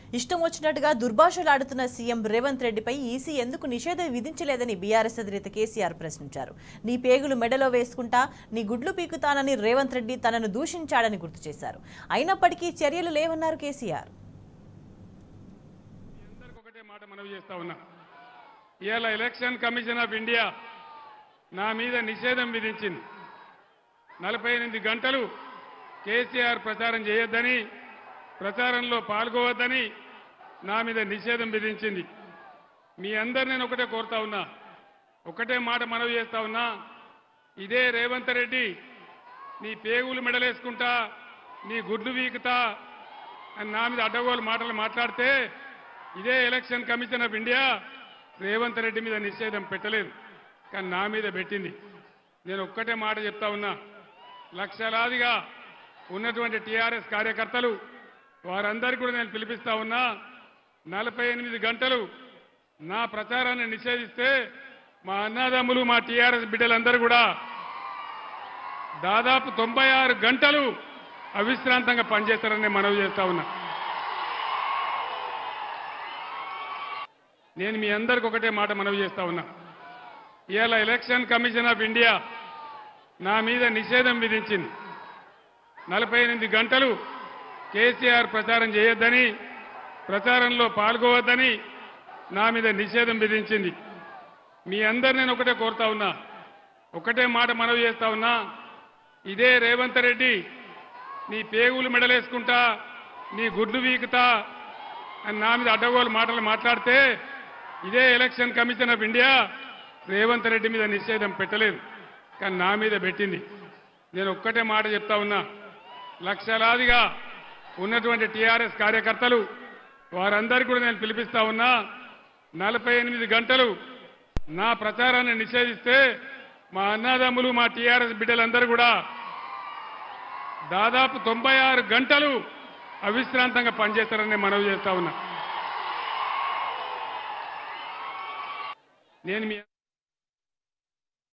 ఇష్టం వచ్చినట్టుగా దుర్భాషలాడుతున్న సీఎం రేవంత్ రెడ్డిపై ఈసీ ఎందుకు నిషేధం విధించలేదని బీఆర్ఎస్ అధినేత కేసీఆర్ ప్రశ్నించారు నీ పేగులు మెడలో వేసుకుంటా నీ గుడ్లు పీకుతానని రేవంత్ రెడ్డి తనను దూషించాడని గుర్తు చేశారు అయినప్పటికీ చర్యలు లేవన్నారు కేసీఆర్ అందరికి ఒకటే మాట మనవి చేస్తా ఉన్నా ఇవాళ ఎలక్షన్ కమిషన్ ఆఫ్ ఇండియా నా మీద నిషేధం విధించింది నలభై ఎనిమిది గంటలు కేసీఆర్ ప్రచారం చేయొద్దని ప్రచారంలో పాల్గొవద్దని నా మీద నిషేధం విధించింది మీ అందరు నేను ఒకటే కోరుతా ఉన్నా ఒకటే మాట మనవి చేస్తా ఉన్నా ఇదే రేవంత్ రెడ్డి నీ పేగులు మెడలేసుకుంటా నీ గుడ్లు వీకుతా అని నా మీద అడ్డగోలు మాటలు మాట్లాడితే ఇదే election commission of India Revanth Reddy మీద నిషేధం పెట్టలేదు కానీ నా మీద పెట్టింది నేను ఒక్కటే మాట చెప్తా ఉన్నా లక్షలాదిగా ఉన్నటువంటి టీఆర్ఎస్ కార్యకర్తలు వారందరికీ కూడా నేను పిలిపిస్తా ఉన్నా నలభై ఎనిమిది గంటలు నా ప్రచారాన్ని నిషేధిస్తే మా అన్నదమ్ములు మా టీఆర్ఎస్ బిడ్డలందరూ కూడా దాదాపు తొంభై ఆరు గంటలు అవిశ్రాంతంగా పనిచేస్తారని నేను మనవి చేస్తా ఉన్నా నేను మీ అందరికి ఒకటే మాట మనవి చేస్తా ఉన్నా ఇవాళ ఎలక్షన్ కమిషన్ ఆఫ్ ఇండియా నా మీద నిషేధం విధించింది నలభై ఎనిమిది గంటలు కేసీఆర్ ప్రచారం చేయొద్దని ప్రచారంలో పాల్గొవద్దని నా మీద నిషేధం విధించింది మీ అందరు నేను ఒకటే కోరుతా ఉన్నా ఒకటే మాట మనవి చేస్తా ఉన్నా ఇదే రేవంత్ రెడ్డి నీ పేగులు మెడలేసుకుంటా నీ గుడ్లు వీకుతా అని నా మీద అడ్డగోలు మాటలు మాట్లాడితే ఇదే election commission of India Revanth Reddy మీద నిషేధం పెట్టలేదు కానీ నా మీద పెట్టింది నేను ఒక్కటే మాట చెప్తా ఉన్నా లక్షలాదిగా ఉన్నటువంటి టీఆర్ఎస్ కార్యకర్తలు వారందరికీ కూడా నేను పిలిపిస్తా ఉన్నా నలభై ఎనిమిది గంటలు నా ప్రచారాన్ని నిషేధిస్తే మా అన్నదమ్ములు మా టీఆర్ఎస్ బిడ్డలందరూ కూడా దాదాపు తొంభై ఆరు గంటలు అవిశ్రాంతంగా పనిచేస్తారని నేను మనవి చేస్తా ఉన్నా నేను మీ